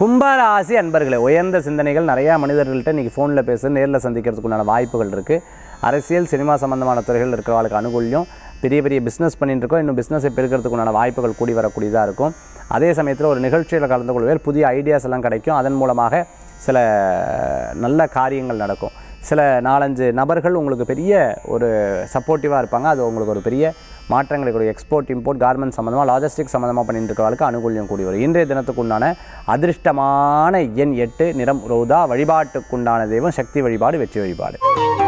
கும்பராசி அன்பர்களே உயர்ந்த சிந்தனைகள் நிறையா மனிதர்கள்ட்ட இன்றைக்கி ஃபோனில் பேச நேரில் சந்திக்கிறதுக்குண்டான வாய்ப்புகள் இருக்குது அரசியல் சினிமா சம்பந்தமான துறைகள் இருக்கிறவங்களுக்கு அனுகூல்யம் பெரிய பெரிய பிஸ்னஸ் பண்ணிட்டு இருக்கோம் இன்னும் பிஸ்னஸை பெருக்கிறதுக்குண்டான வாய்ப்புகள் கூடி வரக்கூடியதாக இருக்கும் அதே சமயத்தில் ஒரு நிகழ்ச்சியில் கலந்து கொள்வேல் புதிய ஐடியாஸ் எல்லாம் கிடைக்கும் அதன் மூலமாக சில நல்ல காரியங்கள் நடக்கும் சில நாலஞ்சு நபர்கள் உங்களுக்கு பெரிய ஒரு சப்போர்ட்டிவாக இருப்பாங்க அது உங்களுக்கு ஒரு பெரிய மாற்றங்களை கூட எக்ஸ்போர்ட் இம்போர்ட் கார்மெண்ட் சம்மந்தமாக லாஜிஸ்டிக் சம்மந்தமாக பண்ணிட்டு இருக்கிறவங்களுக்கு அனுகூல்யம் கூடி வரும் இன்றைய தினத்துக்குண்டான அதிர்ஷ்டமான எண் எட்டு நிறம் ரோதா வழிபாட்டுக்குண்டான தெய்வம் சக்தி வழிபாடு வெற்றி வழிபாடு